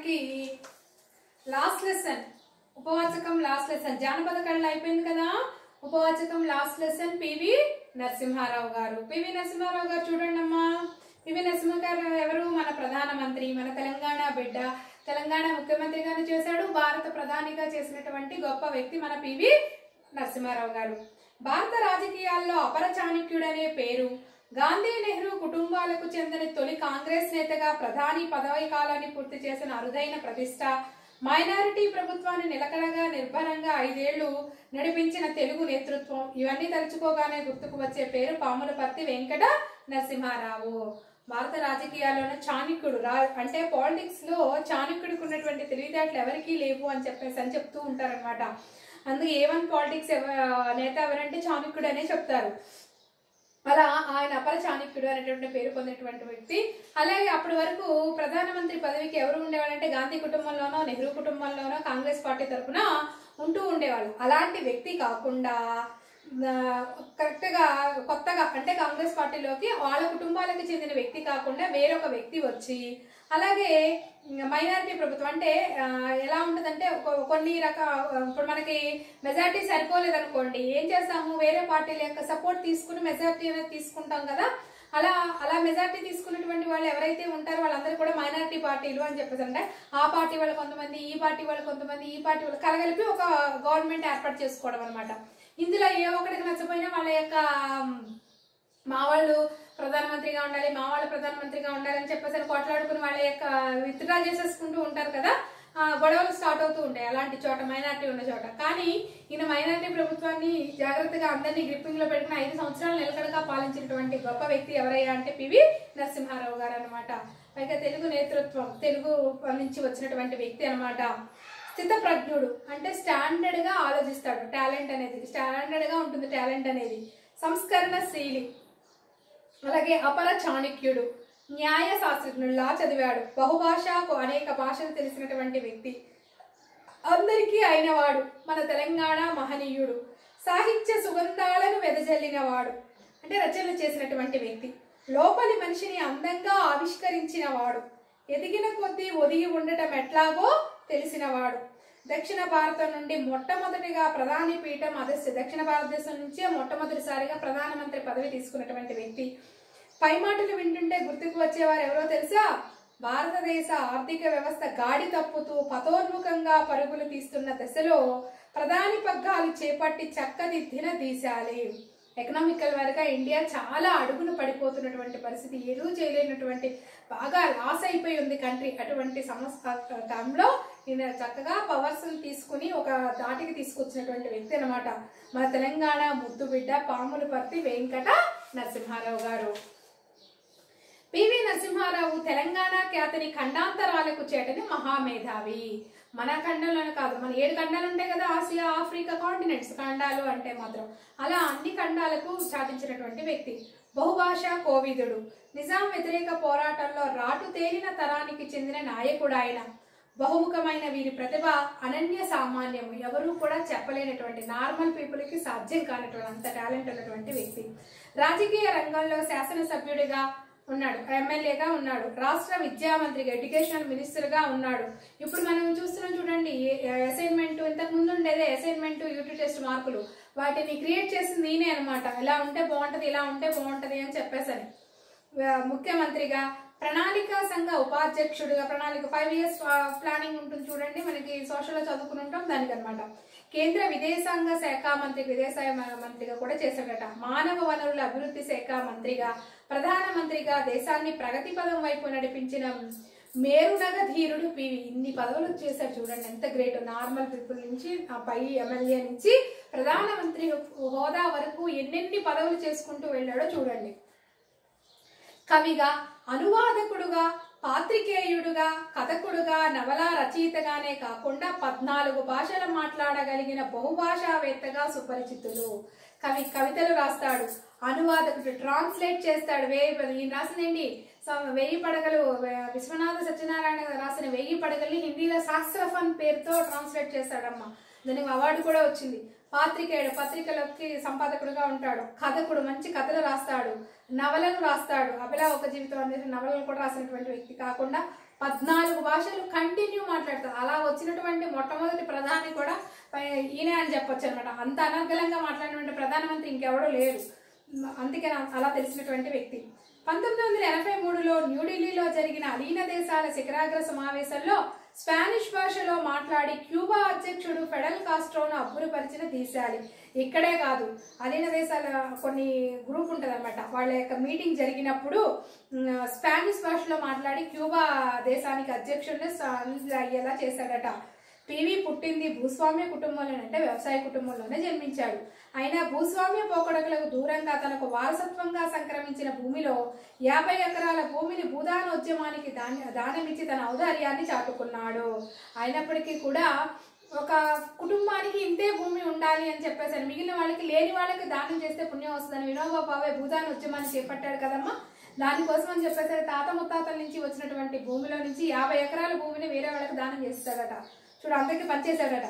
మనకి last lesson ఉపవాచకం last lesson జానపద కళలు అయిపోయింది కదా ఉపవాచకం last lesson PV Narasimharao garu PV Narasimharao గారు చూడండి అమ్మా పివి నరసింహ గారు ఎవరు మన ప్రధానమంత్రి మన తెలంగాణ బిడ్డ తెలంగాణ ముఖ్యమంత్రిగాను చేశాడు భారత ప్రధానిగా చేసినటువంటి గొప్ప వ్యక్తి మన పివి నరసింహారావు గారు భారత రాజకీయాల్లో అపర చాణక్యుడనే పేరు గాంధీ నెహ్రూ కుటుంబాలకు చెందిన తొలి కాంగ్రెస్ నేతగా ప్రధాని పదవి కాలాన్ని పూర్తి చేసిన అరుదైన ప్రతిష్ట మైనారిటీ ప్రభుత్వాన్ని నిలకడగా నిర్భరంగా ఐదేళ్లు నడిపించిన తెలుగు నేతృత్వం ఇవన్నీ తలుచుకోగానే గుర్తుకు వచ్చే పేరు పాములపర్తి వెంకట నరసింహారావు భారత రాజకీయాల్లోనే చాణక్యుడు రా అంటే పాలిటిక్స్ లో చాణక్యుడికి ఉన్నటువంటి తెలివితేటలు ఎవరికీ లేవు అని చెప్పేసి అని చెప్తూ ఉంటారనమాట అందుకే ఏ వన్ పాలిటిక్స్ నేత ఎవరంటే చాణక్యుడు అనే చెప్తారు అలా ఆయన అపర చాణక్యుడు అనేటువంటి పేరు పొందినటువంటి వ్యక్తి అలాగే అప్పటి వరకు ప్రధానమంత్రి పదవికి ఎవరు ఉండేవాళ్ళంటే గాంధీ కుటుంబంలోనో నెహ్రూ కుటుంబంలోనో కాంగ్రెస్ పార్టీ తరఫున ఉంటూ ఉండేవాళ్ళు అలాంటి వ్యక్తి కాకుండా ఆ, కరెక్ట్గా కొత్తగా అంటే కాంగ్రెస్ పార్టీలోకి వాళ్ళ కుటుంబాలకు చెందిన వ్యక్తి కాకుండా వేరొక వ్యక్తి వచ్చి అలాగే మైనారిటీ ప్రభుత్వం అంటే ఆ, ఎలా ఉంటుందంటే కొ- కొన్ని రక ఇప్పుడు మనకి మెజారిటీ సరిపోలేదు అనుకోండి ఏం చేస్తాము వేరే పార్టీల యొక్క సపోర్ట్ తీసుకుని మెజారిటీ అనేది తీసుకుంటాం కదా అలా అలా మెజారిటీ తీసుకున్నటువంటి వాళ్ళు ఎవరైతే ఉంటారో వాళ్ళందరూ కూడా మైనారిటీ పార్టీలు అని చెప్పేసి అంటే ఆ పార్టీ వాళ్ళు కొంతమంది ఈ పార్టీ వాళ్ళు కొంతమంది ఈ పార్టీ వాళ్ళు కలగలిపి ఒక గవర్నమెంట్ ఏర్పాటు చేసుకోవడం అనమాట ఇందులో ఏ ఒక్కడికి నచ్చపోయినా వాళ్ళ యొక్క ఉమ్, మా వాళ్ళు ప్రధానమంత్రిగా ఉండాలి మా వాళ్ళు ప్రధానమంత్రిగా ఉండాలి అని చెప్పేసి అని కొట్లాడుకుని వాళ్ళ యొక్క విత్డ్రా చేసేసుకుంటూ ఉంటారు కదా ఆ, గొడవలు స్టార్ట్ అవుతూ ఉంటాయి అలాంటి చోట మైనారిటీ ఉన్న చోట కానీ ఈయన మైనారిటీ ప్రభుత్వాన్ని జాగ్రత్తగా అందరినీ గ్రిప్పింగ్ లో పెట్టుకుని ఐదు సంవత్సరాలు నిలకడగా పాలించినటువంటి గొప్ప వ్యక్తి ఎవరయ్యా అంటే పివి నరసింహారావు గారు అనమాట పైగా తెలుగు నేతృత్వం తెలుగు నుంచి వచ్చినటువంటి వ్యక్తి అనమాట స్థిత ప్రజ్ఞుడు అంటే స్టాండర్డ్ గా ఆలోచిస్తాడు టాలెంట్ అనేది స్టాండర్డ్ గా ఉంటుంది టాలెంట్ అనేది సంస్కరణశీలి అలాగే అపర చాణక్యుడు న్యాయ శాస్త్రజ్ఞుల్లా చదివాడు బహుభాషకు అనేక భాషలు తెలిసినటువంటి వ్యక్తి అందరికీ అయినవాడు మన తెలంగాణ మహనీయుడు సాహిత్య సుగంధాలను వెదజల్లినవాడు అంటే రచనలు చేసినటువంటి వ్యక్తి లోపలి మనిషిని అందంగా ఆవిష్కరించిన వాడు ఎదిగిన కొద్దీ ఒదిగి ఉండటం ఎట్లాగో తెలిసినవాడు దక్షిణ భారతం నుండి మొట్టమొదటిగా ప్రధాని పీఠం అదస్య దక్షిణ భారతదేశం నుంచే మొట్టమొదటిసారిగా ప్రధానమంత్రి పదవి తీసుకున్నటువంటి వ్యక్తి పై మాటలు వింటుంటే గుర్తుకు వచ్చేవారు ఎవరో తెలుసా భారతదేశ ఆర్థిక వ్యవస్థ గాడి తప్పుతూ పతోన్ముఖంగా పరుగులు తీస్తున్న దశలో ప్రధాని పగ్గాలు చేపట్టి చక్కదిద్దిన దీశాలి ఎకనామికల్ వరగా ఇండియా చాలా అడుగులు పడిపోతున్నటువంటి పరిస్థితి ఏదూ చేయలేనటువంటి బాగా లాస్ అయిపోయి ఉంది కంట్రీ అటువంటి సమస్య టైంలో ఈయన చక్కగా పవర్స్ తీసుకుని ఒక దాటికి తీసుకొచ్చినటువంటి వ్యక్తి అన్నమాట మన తెలంగాణ ముద్దు బిడ్డ పాములపర్తి వెంకట నరసింహారావు గారు పివి నరసింహారావు తెలంగాణ ఖ్యాతిని ఖండాంతరాలకు చేటని మహామేధావి మన ఖండంలోనే కాదు మన ఏడు ఖండాలు ఉంటాయి కదా ఆసియా ఆఫ్రికా కాంటినెంట్స్ ఖండాలు అంటే మాత్రం అలా అన్ని ఖండాలకు చాటించినటువంటి వ్యక్తి బహుభాషా కోవిదుడు నిజాం వ్యతిరేక పోరాటంలో రాటు తేలిన తరానికి చెందిన నాయకుడు ఆయన బహుముఖమైన వీరి ప్రతిభ అనన్య సామాన్యము ఎవరు కూడా చెప్పలేనటువంటి నార్మల్ పీపుల్ కి సాధ్యం కానటువంటి అంత టాలెంట్ ఉన్నటువంటి వ్యక్తి రాజకీయ రంగంలో శాసనసభ్యుడిగా ఉన్నాడు ఎమ్మెల్యేగా ఉన్నాడు రాష్ట్ర విద్యా మంత్రిగా ఎడ్యుకేషనల్ మినిస్టర్ గా ఉన్నాడు ఇప్పుడు మనం చూస్తున్నాం చూడండి అసైన్మెంట్ ఇంతకు ముందు ఉండేదే అసైన్మెంట్ యూటీ టెస్ట్ మార్కులు వాటిని క్రియేట్ చేసింది నేనే అనమాట ఇలా ఉంటే బాగుంటది ఇలా ఉంటే బాగుంటది అని చెప్పేసని ఆ, ముఖ్యమంత్రిగా ప్రణాళిక సంఘ ఉపాధ్యక్షుడిగా ప్రణాళిక ఫైవ్ ఇయర్స్ ప్లానింగ్ ఉంటుంది చూడండి మనకి సోషల్లో చదువుకుని ఉంటాం దానికి అనమాట కేంద్ర విదేశాంగ శాఖ మంత్రి విదేశాంగ మ- మంత్రిగా కూడా చేశాడట మానవ వనరుల అభివృద్ధి శాఖ మంత్రిగా ప్రధానమంత్రిగా దేశాన్ని ప్రగతి పదం వైపు నడిపించిన మేరునగ ధీరుడు పివి ఇన్ని పదవులు చేశారు చూడండి ఎంత గ్రేట్ నార్మల్ పీపుల్ నుంచి ఆ పై ఎమ్మెల్యే నుంచి ప్రధానమంత్రి హోదా వరకు ఎన్నెన్ని పదవులు చేసుకుంటూ వెళ్ళాడో చూడండి కవిగా అనువాదకుడుగా పాత్రికేయుడుగా కథకుడుగా నవల రచయితగానే కాకుండా పద్నాలుగు భాషలు మాట్లాడగలిగిన బహుభాషావేత్తగా సుపరిచితులు కవి కవితలు రాస్తాడు అనువాదకుడు ట్రాన్స్లేట్ చేస్తాడు వేయి ఈయన రాసిందేంటి స- వెయ్యి పడగలు వే- విశ్వనాథ సత్యనారాయణ గారు రాసిన వెయ్యి పడగల్ని హిందీలో శాస్త్రఫన్ పేరుతో ట్రాన్స్లేట్ చేస్తాడమ్మా దానికి అవార్డు కూడా వచ్చింది పాత్రికేయుడు పత్రికలకి సంపాదకుడుగా ఉంటాడు కథకుడు మంచి కథలు రాస్తాడు నవలను రాస్తాడు అభిలా ఒక జీవితం అనేది నవలను కూడా రాసినటువంటి వ్యక్తి కాకుండా పద్నాలుగు భాషలు కంటిన్యూ మాట్లాడతారు అలా వచ్చినటువంటి మొట్టమొదటి ప్రధాని కూడా పై- ఈయనే అని చెప్పొచ్చు అనమాట అంత అనర్గళంగా మాట్లాడినటువంటి ప్రధానమంత్రి ఇంకెవడో లేరు అందుకే నా- అలా తెలిసినటువంటి వ్యక్తి పంతొమ్మిది వందల ఎనభై మూడులో న్యూఢిల్లీలో జరిగిన అలీన దేశాల శిఖరాగ్ర సమావేశంలో స్పానిష్ భాషలో మాట్లాడి క్యూబా అధ్యక్షుడు ఫెడల్ కాస్ట్రోను అబ్బురపరిచిన దేశాలి ఇక్కడే కాదు అలీన దేశాల కొన్ని గ్రూప్ ఉంటుంది అనమాట వాళ్ళ యొక్క మీటింగ్ జరిగినప్పుడు ఉమ్, స్పానిష్ భాషలో మాట్లాడి క్యూబా దేశానికి అధ్యక్షుడిని స- అయ్యేలా చేశాడట పివి పుట్టింది భూస్వామ్య కుటుంబంలోనే అంటే వ్యవసాయ కుటుంబంలోనే జన్మించాడు అయినా భూస్వామ్య పోకడకులకు దూరంగా తనకు వారసత్వంగా సంక్రమించిన భూమిలో యాభై ఎకరాల భూమిని భూదానోద్యమానికి దాని దానమిచ్చి తన ఔదార్యాన్ని చాటుకున్నాడు అయినప్పటికీ కూడా ఒక కుటుంబానికి ఇంతే భూమి ఉండాలి అని చెప్పేసి మిగిలిన వాళ్ళకి లేని వాళ్ళకి దానం చేస్తే పుణ్యం వస్తుందని వినోబా భావే భూదాన ఉద్యమాన్ని చేపట్టాడు కదమ్మా దానికోసం అని చెప్పేసి తాత ముత్తాతల నుంచి వచ్చినటువంటి భూమిలో నుంచి యాభై ఎకరాల భూమిని వేరే వాళ్ళకి దానం చేస్తాడట చూడు అందరికి పనిచేశాడట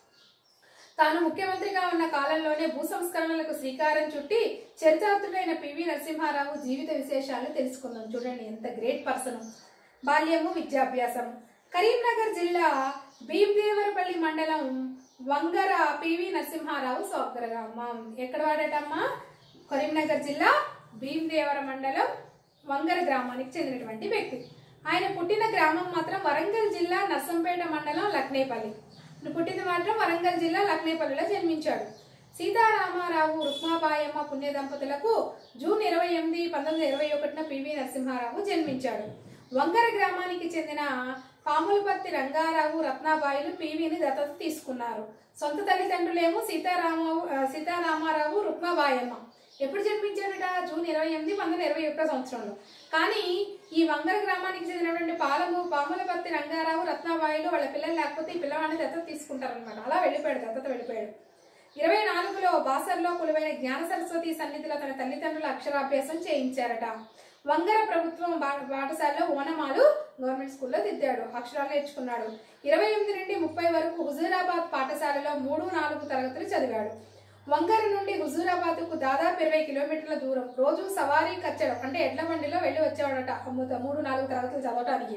తాను ముఖ్యమంత్రిగా ఉన్న కాలంలోనే భూ సంస్కరణలకు శ్రీకారం చుట్టి చరితార్థుడైన పివి నరసింహారావు జీవిత విశేషాలు తెలుసుకుందాం చూడండి ఎంత గ్రేట్ పర్సన్ బాల్యము విద్యాభ్యాసం కరీంనగర్ జిల్లా భీమదేవరపల్లి మండలం వంగర పివి నరసింహారావు స్వగ్రామం ఎక్కడ వాడటమ్మా కరీంనగర్ జిల్లా భీమదేవర మండలం వంగర గ్రామానికి చెందినటువంటి వ్యక్తి ఆయన పుట్టిన గ్రామం మాత్రం వరంగల్ జిల్లా నర్సంపేట మండలం లక్నేపల్లి ఈయన పుట్టింది మాత్రం వరంగల్ జిల్లా లక్నేపల్లిలో జన్మించాడు సీతారామారావు రుక్మాబాయమ్మ పుణ్య దంపతులకు జూన్ ఇరవై ఎనిమిది పంతొమ్మిది వందల ఇరవై ఒకటిన పివి నరసింహారావు జన్మించాడు వంగర గ్రామానికి చెందిన పాములపర్తి రంగారావు రత్నాబాయిలు పివిని దత్తత తీసుకున్నారు సొంత తల్లిదండ్రులేమో సీతారామావు ఆ, సీతారామారావు రుక్మాబాయమ్మ ఎప్పుడు జన్మించాడట జూన్ ఇరవై ఎనిమిది పంతొమ్మిది ఇరవై ఒకటో సంవత్సరంలో కానీ ఈ వంగర గ్రామానికి చెందినటువంటి పాలము పాములపర్తి రంగారావు రత్నాబాయిలు వాళ్ళ పిల్లలు లేకపోతే ఈ పిల్లవాడిని దత్తత తీసుకుంటారనమాట అలా వెళ్ళిపోయాడు దత్తత వెళ్ళిపోయాడు ఇరవై నాలుగులో బాసర్లో కొలువైన జ్ఞాన సరస్వతి సన్నిధిలో తన తల్లిదండ్రుల అక్షరాభ్యాసం చేయించారట వంగర ప్రభుత్వం బా- పాఠశాలలో ఓనమాలు గవర్నమెంట్ స్కూల్లో దిద్దాడు అక్షరాలు నేర్చుకున్నాడు ఇరవై ఎనిమిది నుండి ముప్పై వరకు హుజూరాబాద్ పాఠశాలలో మూడు నాలుగు తరగతులు చదివాడు వంగర నుండి హుజూరాబాద్కు దాదాపు ఇరవై కిలోమీటర్ల దూరం రోజు సవారీ కచ్చడం అంటే ఎడ్ల బండిలో వెళ్ళి వచ్చేవాడట అమ్ముత మూడు నాలుగు తరగతులు చదవటానికి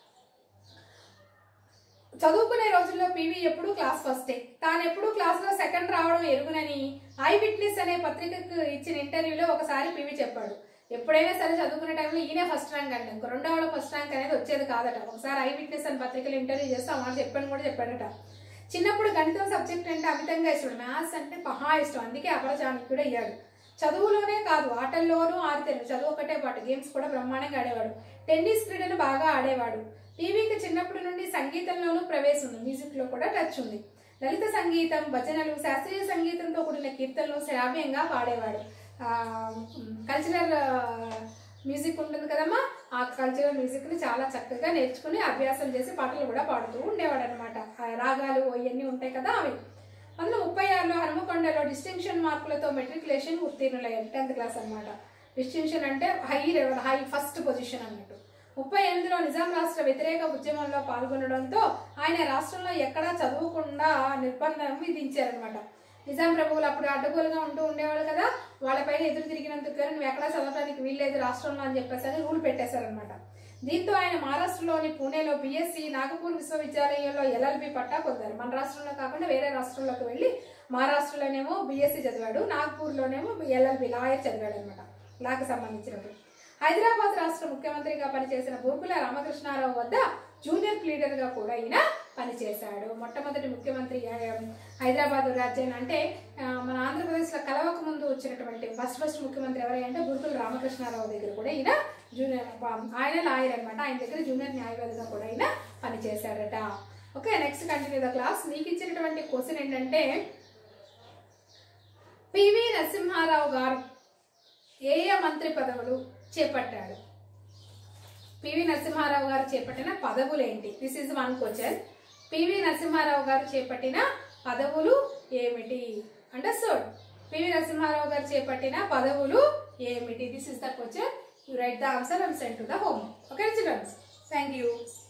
చదువుకునే రోజుల్లో పివి ఎప్పుడు క్లాస్ ఫస్టే తాను ఎప్పుడు క్లాస్లో సెకండ్ రావడం ఎరుగునని ఐ విట్నెస్ అనే పత్రికకు ఇచ్చిన ఇంటర్వ్యూలో ఒకసారి పివి చెప్పాడు ఎప్పుడైనా సరే చదువుకునే టైంలో ఈయనే ఫస్ట్ ర్యాంక్ అంటే ఇంకో రెండో వాళ్ళ ఫస్ట్ ర్యాంక్ అనేది వచ్చేది కాదట ఒకసారి ఐ విట్నెస్ అని పత్రికలు ఇంటర్వ్యూ చేస్తే ఆ మాట చెప్పాను కూడా చెప్పాడట చిన్నప్పుడు గణితం సబ్జెక్ట్ అంటే అమితంగా ఇష్టం మ్యాథ్స్ అంటే మహా ఇష్టం అందుకే అపరచాణిక్యుడు అయ్యాడు చదువులోనే కాదు ఆటల్లోనూ ఆడితేను చదువు ఒకటే పాటు గేమ్స్ కూడా బ్రహ్మాండంగా ఆడేవాడు టెన్నిస్ క్రీడలు బాగా ఆడేవాడు టీవీకి చిన్నప్పటి నుండి సంగీతంలోనూ ప్రవేశం ఉంది మ్యూజిక్ లో కూడా టచ్ ఉంది లలిత సంగీతం భజనలు శాస్త్రీయ సంగీతంతో కూడిన కీర్తనలు శ్రావ్యంగా పాడేవాడు కల్చరల్ మ్యూజిక్ ఉంటుంది కదమ్మా ఆ కల్చరల్ మ్యూజిక్ ని చాలా చక్కగా నేర్చుకుని అభ్యాసం చేసి పాటలు కూడా పాడుతూ ఉండేవాడు అనమాట రాగాలు ఇవన్నీ ఉంటాయి కదా అవి అందులో ముప్పై ఆరులో హనుమకొండలో డిస్టింక్షన్ మార్కులతో మెట్రికులేషన్ ఉత్తీర్ణులయ్యారు టెన్త్ క్లాస్ అన్నమాట డిస్టింక్షన్ అంటే high level high first position అన్నట్టు ముప్పై ఎనిమిదిలో నిజాం రాష్ట్ర వ్యతిరేక ఉద్యమంలో పాల్గొనడంతో ఆయన రాష్ట్రంలో ఎక్కడా చదువుకుండా నిర్బంధం విధించారనమాట నిజాం ప్రభువులు అప్పుడు అడ్డగోలుగా ఉంటూ ఉండేవాళ్ళు కదా వాళ్ళపైన ఎదురు తిరిగినందుకు కానీ నువ్వు ఎక్కడా చదవడానికి వీల్లేదు రాష్ట్రంలో అని చెప్పేసి అని రూల్ పెట్టేశారనమాట దీంతో ఆయన మహారాష్ట్రలోని పూణేలో బీఎస్సీ నాగపూర్ విశ్వవిద్యాలయంలో ఎల్ఎల్బి పట్టా పొందారు మన రాష్ట్రంలో కాకుండా వేరే రాష్ట్రంలోకి వెళ్ళి మహారాష్ట్రలోనేమో బీఎస్సీ చదివాడు నాగ్పూర్లోనేమో ఎల్ఎల్బి లాయర్ చదివాడు అనమాట లాకి సంబంధించినప్పుడు హైదరాబాద్ రాష్ట్ర ముఖ్యమంత్రిగా పనిచేసిన బూర్గుల రామకృష్ణారావు వద్ద జూనియర్ ప్లీడర్ గా కూడా ఈయన పనిచేశాడు మొట్టమొదటి ముఖ్యమంత్రి ఆ, హైదరాబాద్ రాజ్యాన్ని అంటే ఆ, మన ఆంధ్రప్రదేశ్ లో కలవక ముందు వచ్చినటువంటి ఫస్ట్ ఫస్ట్ ముఖ్యమంత్రి ఎవరై అంటే బుర్గుల రామకృష్ణారావు దగ్గర కూడా ఈయన జూనియర్ ఆయన లాయర్ అనమాట ఆయన దగ్గర జూనియర్ న్యాయవాదిగా కూడా ఈయన పనిచేశాడట okay next continue the class మీకు ఇచ్చినటువంటి క్వశ్చన్ ఏంటంటే పివి నరసింహారావు గారు ఏ ఏ మంత్రి పదవులు చేపట్టాడు పివి నరసింహారావు గారు చేపట్టిన పదవులు ఏంటి this is one question PV Narasimharao garu చేపట్టిన పదవులు ఏమిటి అండర్స్టూడ్ పివి నరసింహారావు గారు చేపట్టిన పదవులు ఏమిటి this is the question you write the answer and send to the home okay childrens thank you